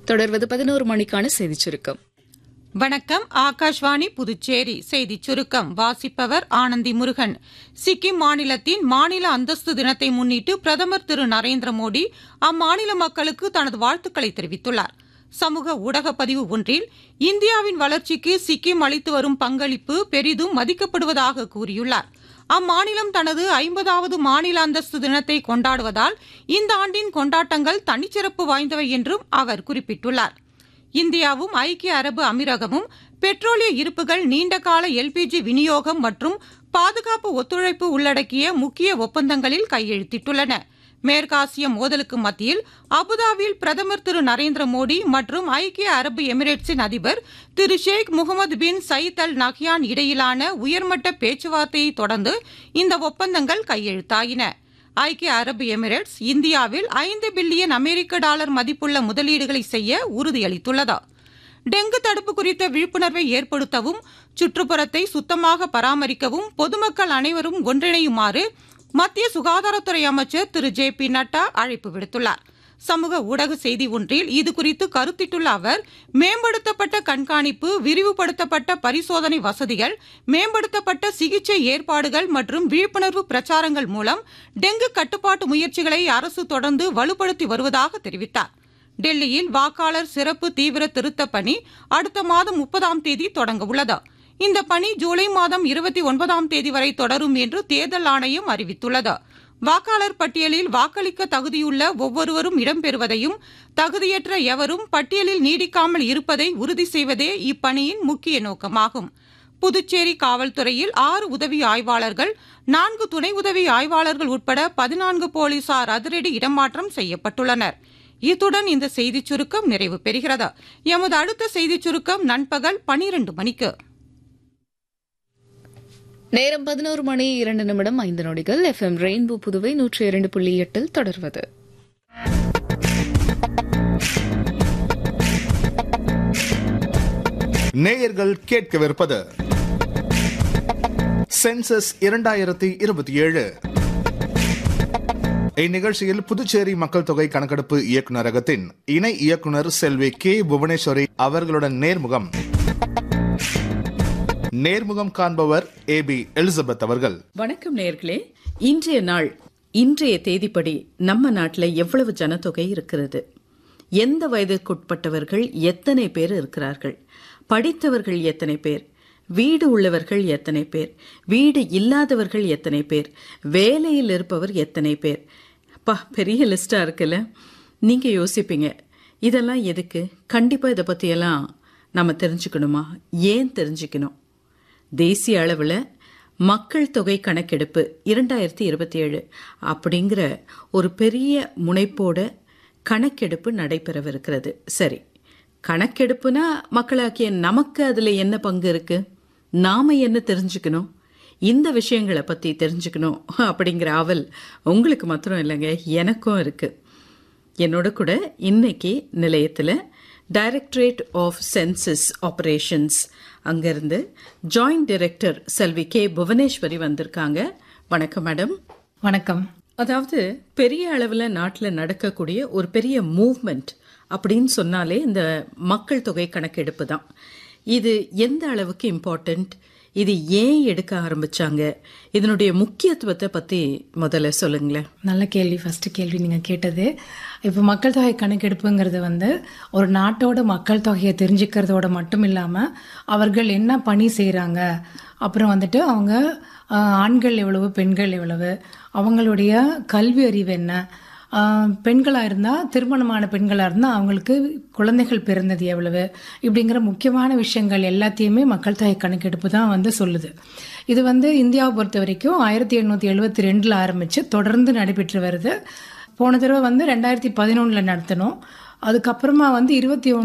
தொடர்வது பதினோரு மணிக்கான செய்திச் சுருக்கம் வணக்கம் ஆகாஷ்வாணி புதுச்சேரி செய்திச் சுருக்கம் வாசிப்பவர் ஆனந்தி முருகன் சிக்கிம் மாநிலத்தின் மாநில அந்தஸ்து தினத்தை முன்னிட்டு பிரதமர் திரு நரேந்திர மோடி அம்மாநில மக்களுக்கு தனது வாழ்த்துக்களை தெரிவித்துள்ளார் சமூக ஊடக பதிவு ஒன்றில் இந்தியாவின் வளர்ச்சிக்கு சிக்கிம் அளித்து வரும் பங்களிப்பு பெரிதும் மதிக்கப்படுவதாக கூறியுள்ளார் அம்மாநிலம் தனது ஐம்பதாவது மாநில அந்தஸ்து தினத்தை கொண்டாடுவதால் இந்த ஆண்டின் கொண்டாட்டங்கள் தனிச்சிறப்பு வாய்ந்தவை என்றும் அவர் குறிப்பிட்டுள்ளார் இந்தியாவும் ஐக்கிய அரபு அமீரகமும் பெட்ரோலிய இருப்புகள் நீண்டகால எல்பிஜி விநியோகம் மற்றும் பாதுகாப்பு ஒத்துழைப்பு உள்ளடக்கிய முக்கிய ஒப்பந்தங்களில் கையெழுத்திட்டுள்ளன மேற்காசிய மோதலுக்கு மத்தியில் அபுதாபியில் பிரதமர் திரு நரேந்திர மோடி மற்றும் ஐக்கிய அரபு எமிரேட்ஸின் அதிபர் திரு Sheikh Mohamed bin Zayed Al Nahyan இடையிலான உயர்மட்ட பேச்சுவார்த்தையை தொடர்ந்து இந்த ஒப்பந்தங்கள் கையெழுத்தாயின ஐக்கிய அரபு எமிரேட்ஸ் இந்தியாவில் ஐந்து பில்லியன் அமெரிக்க டாலர் மதிப்புள்ள முதலீடுகளை செய்ய உறுதியளித்துள்ளது டெங்கு தடுப்பு குறித்த விழிப்புணர்வை ஏற்படுத்தவும் சுற்றுப்புறத்தை சுத்தமாக பராமரிக்கவும் பொதுமக்கள் அனைவரும் ஒன்றிணையுமாறு மத்திய சுகாதாரத்துறை அமைச்சர் திரு ஜே பி நட்டா அழைப்பு விடுத்துள்ளார் சமூக ஊடக செய்தி ஒன்றில் இதுகுறித்து கருத்திட்டுள்ள அவர் மேம்படுத்தப்பட்ட கண்காணிப்பு விரிவுபடுத்தப்பட்ட பரிசோதனை வசதிகள் மேம்படுத்தப்பட்ட சிகிச்சை ஏற்பாடுகள் மற்றும் விழிப்புணர்வு பிரச்சாரங்கள் மூலம் டெங்கு கட்டுப்பாட்டு முயற்சிகளை அரசு தொடர்ந்து வலுப்படுத்தி வருவதாக தெரிவித்தார் டெல்லியில் வாக்காளர் சிறப்பு தீவிர திருத்தப் பணி அடுத்த மாதம் முப்பதாம் தேதி தொடங்க உள்ளது இந்த பணி ஜூலை மாதம் இருபத்தி ஒன்பதாம் தேதி வரை தொடரும் என்று தேர்தல் ஆணையம் அறிவித்துள்ளது வாக்காளர் பட்டியலில் வாக்களிக்க தகுதியுள்ள ஒவ்வொருவரும் இடம்பெறுவதையும் தகுதியற்ற எவரும் பட்டியலில் நீடிக்காமல் இருப்பதை உறுதி செய்வதே இப்பணியின் முக்கிய நோக்கமாகும் புதுச்சேரி காவல்துறையில் ஆறு உதவி ஆய்வாளர்கள் நான்கு துணை உதவி ஆய்வாளர்கள் உட்பட பதினான்கு போலீசார் அதிரடி இடமாற்றம் செய்யப்பட்டுள்ளனர் இத்துடன் இந்த செய்திச் சுருக்கம் நிறைவு பெறுகிறது எமது அடுத்த செய்திச் சுருக்கம் நண்பகல் பனிரண்டு மணிக்கு நேரம் பதினோரு மணி இரண்டு நிமிடம் ஐந்து நொடிகள் எஃப் எம் ரெயின்போ புதுவை நூற்றி இரண்டு புள்ளி எட்டில் தொடர்வது நேயர்கள் கேட்கவிருப்பது சென்சஸ் இரண்டாயிரத்தி இருபத்தி ஏழு இந்நிகழ்ச்சியில் புதுச்சேரி மக்கள் தொகை கணக்கெடுப்பு இயக்குநரகத்தின் இணை இயக்குனர் செல்வி கே புவனேஸ்வரி அவர்களுடன் நேர்முகம் நேர்முகம் காண்பவர் ஏ பி எலிசபெத் அவர்கள் வணக்கம் நேர்களே இன்றைய நாள் இன்றைய தேதிப்படி நம்ம நாட்டில் எவ்வளவு ஜனத்தொகை இருக்கிறது எந்த வயதிற்குட்பட்டவர்கள் எத்தனை பேர் இருக்கிறார்கள் படித்தவர்கள் எத்தனை பேர் வீடு உள்ளவர்கள் எத்தனை பேர் வீடு இல்லாதவர்கள் எத்தனை பேர் வேலையில் இருப்பவர் எத்தனை பேர் பா பெரிய லிஸ்டா இருக்குல்ல நீங்க யோசிப்பீங்க இதெல்லாம் எதுக்கு கண்டிப்பா இதை பத்தியெல்லாம் நம்ம தெரிஞ்சுக்கணுமா ஏன் தெரிஞ்சுக்கணும் தேசிய அளவில் மக்கள் தொகை கணக்கெடுப்பு இரண்டாயிரத்தி இருபத்தி ஏழு அப்படிங்கிற ஒரு பெரிய முனைப்போட கணக்கெடுப்பு நடைபெறவிருக்கிறது சரி கணக்கெடுப்புனா மக்களாக்கிய நமக்கு அதில் என்ன பங்கு இருக்கு நாம என்ன தெரிஞ்சுக்கணும் இந்த விஷயங்களை பற்றி தெரிஞ்சுக்கணும் அப்படிங்கிற ஆவல் உங்களுக்கு மாத்திரம் இல்லைங்க எனக்கும் இருக்கு என்னோட கூட இன்னைக்கு நிலையத்தில் டைரக்டரேட் ஆஃப் சென்சஸ் ஆபரேஷன்ஸ் அங்கிருந்து ஜாயிண்ட் டைரக்டர் செல்வி கே புவனேஸ்வரி வந்திருக்காங்க வணக்கம் மேடம் வணக்கம் அதாவது பெரிய அளவில் நாட்டில் நடக்கக்கூடிய ஒரு பெரிய மூவ்மெண்ட் அப்படின்னு சொன்னாலே இந்த மக்கள் தொகை கணக்கெடுப்பு தான் இது எந்த அளவுக்கு இம்பார்ட்டண்ட் இது ஏன் எடுக்க ஆரம்பிச்சாங்க இதனுடைய முக்கியத்துவத்தை பத்தி முதல்ல சொல்லுங்களேன் நல்ல கேள்வி ஃபர்ஸ்ட் கேள்வி நீங்கள் கேட்டது இப்போ மக்கள் தொகை கணக்கெடுப்புங்கிறது வந்து ஒரு நாட்டோட மக்கள் தொகையை தெரிஞ்சுக்கிறதோட மட்டும் இல்லாமல் அவர்கள் என்ன பணி செய்கிறாங்க அப்புறம் வந்துட்டு அவங்க ஆஹ், ஆண்கள் எவ்வளவு பெண்கள் எவ்வளவு அவங்களுடைய கல்வி அறிவு என்ன பெண்களாக இருந்தால் திருமணமான பெண்களாக இருந்தால் அவங்களுக்கு குழந்தைகள் பிறந்தது எவ்வளவு இப்படிங்கிற முக்கியமான விஷயங்கள் எல்லாத்தையுமே மக்கள் தொகை கணக்கெடுப்பு தான் வந்து சொல்லுது இது வந்து இந்தியாவை பொறுத்த வரைக்கும் ஆயிரத்தி எண்ணூற்றி எழுபத்தி ரெண்டில் ஆரம்பித்து தொடர்ந்து நடைபெற்று வருது போன தடவை வந்து ரெண்டாயிரத்தி பதினொன்றில் நடத்தினோம் அதுக்கப்புறமா வந்து இருபத்தி